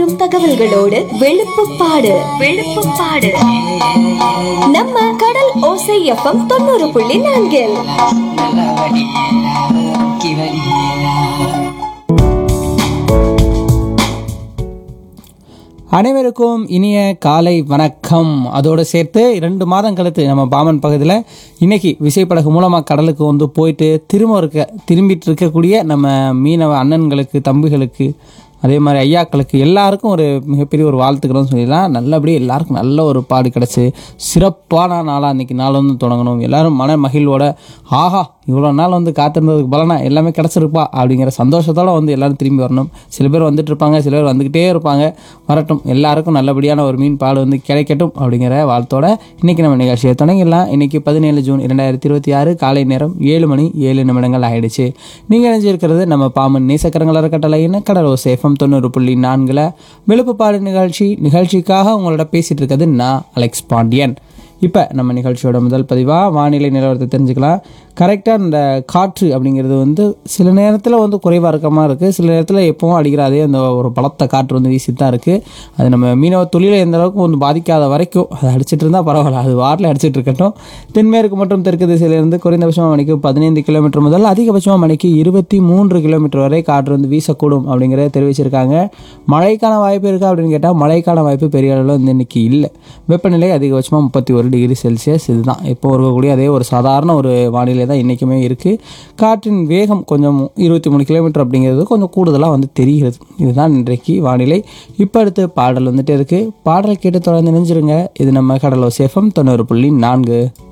தரும் தகவல்களோடு வெளுப்புப்பாடு வெளுப்புப்பாடு நம்ம கடல் ஓசை எஃப்எம் தொண்ணூறு புள்ளி நான்கில் நல்ல வழி நோக்கி வழி அனைவருக்கும் இனிய காலை வணக்கம் அதோடு சேர்த்து ரெண்டு மாதம் கழித்து நம்ம பாமன் பகுதியில் இன்னைக்கு விசைப்படகு மூலமாக கடலுக்கு வந்து போயிட்டு திரும்ப இருக்க திரும்பிட்டு இருக்கக்கூடிய நம்ம மீனவ அண்ணன்களுக்கு தம்பிகளுக்கு அதே மாதிரி ஐயாக்களுக்கு எல்லாருக்கும் ஒரு மிகப்பெரிய ஒரு வாழ்த்துக்கிறோம்னு சொல்லிடலாம் நல்லபடியாக எல்லாருக்கும் நல்ல ஒரு பாடு கிடச்சி சிறப்பான நாளாக அன்றைக்கி நாள் வந்து தொடங்கணும் எல்லாரும் மன மகிழ்வோட ஆஹா இவ்வளோ நாள் வந்து காத்திருந்ததுக்கு பலனா எல்லாமே கிடச்சிருப்பா அப்படிங்கிற சந்தோஷத்தோட வந்து எல்லாரும் திரும்பி வரணும் சில பேர் வந்துட்டு இருப்பாங்க சில பேர் வந்துக்கிட்டே இருப்பாங்க வரட்டும் எல்லாருக்கும் நல்லபடியான ஒரு மீன் பாடு வந்து கிடைக்கட்டும் அப்படிங்கிற வாழ்த்தோட இன்றைக்கி நம்ம நிகழ்ச்சியை தொடங்கிடலாம் இன்றைக்கி பதினேழு ஜூன் இரண்டாயிரத்தி இருபத்தி ஆறு காலை நேரம் ஏழு மணி ஏழு நிமிடங்கள் ஆயிடுச்சு நீங்கள் இணைஞ்சிருக்கிறது நம்ம பாமன் நேசக்கரங்கள் அறக்கட்டளையின் கடலோ சேஃபம் தொண்ணூறு புள்ளி நான்கில் விழுப்புப்பாடு நிகழ்ச்சி நிகழ்ச்சிக்காக உங்களோட பேசிகிட்டு இருக்கிறது நான் அலெக்ஸ் பாண்டியன் இப்போ நம்ம நிகழ்ச்சியோட முதல் பதிவாக வானிலை நிலவரத்தை தெரிஞ்சுக்கலாம் கரெக்டாக இந்த காற்று அப்படிங்கிறது வந்து சில நேரத்தில் வந்து குறைவாக இருக்க மாதிரி இருக்குது சில நேரத்தில் எப்பவும் அடிக்கிற அதே அந்த ஒரு பலத்த காற்று வந்து வீசிட்டு தான் இருக்குது அது நம்ம மீனவ தொழிலை எந்த அளவுக்கு வந்து பாதிக்காத வரைக்கும் அது அடிச்சிட்டு இருந்தால் பரவாயில்ல அது வாட்டில் அடிச்சிட்டு இருக்கட்டும் தென்மேற்கு மற்றும் தெற்கு திசையிலிருந்து குறைந்தபட்சமாக மணிக்கு பதினைந்து கிலோமீட்டர் முதல் அதிகபட்சமாக மணிக்கு இருபத்தி மூன்று கிலோமீட்டர் வரை காற்று வந்து வீசக்கூடும் அப்படிங்கிறத தெரிவிச்சிருக்காங்க மழைக்கான வாய்ப்பு இருக்கா அப்படின்னு கேட்டால் மழைக்கான வாய்ப்பு பெரிய அளவில் வந்து இன்னைக்கு இல்லை வெப்பநிலை அதிகபட்சமாக முப்பத்தி ஒரு டிகிரி செல்சியஸ் இதுதான் இப்போ இருக்கக்கூடிய அதே ஒரு சாதாரண ஒரு வானிலை தான் இன்றைக்குமே இருக்குது காற்றின் வேகம் கொஞ்சம் இருபத்தி மூணு கிலோமீட்டர் அப்படிங்கிறது கொஞ்சம் கூடுதலாக வந்து தெரிகிறது இதுதான் இன்றைக்கு வானிலை இப்போ அடுத்து பாடல் வந்துட்டு இருக்குது பாடல் கேட்டு தொடர்ந்து நினைஞ்சிருங்க இது நம்ம கடலோ சேஃபம் தொண்ணூறு புள்ளி நான்கு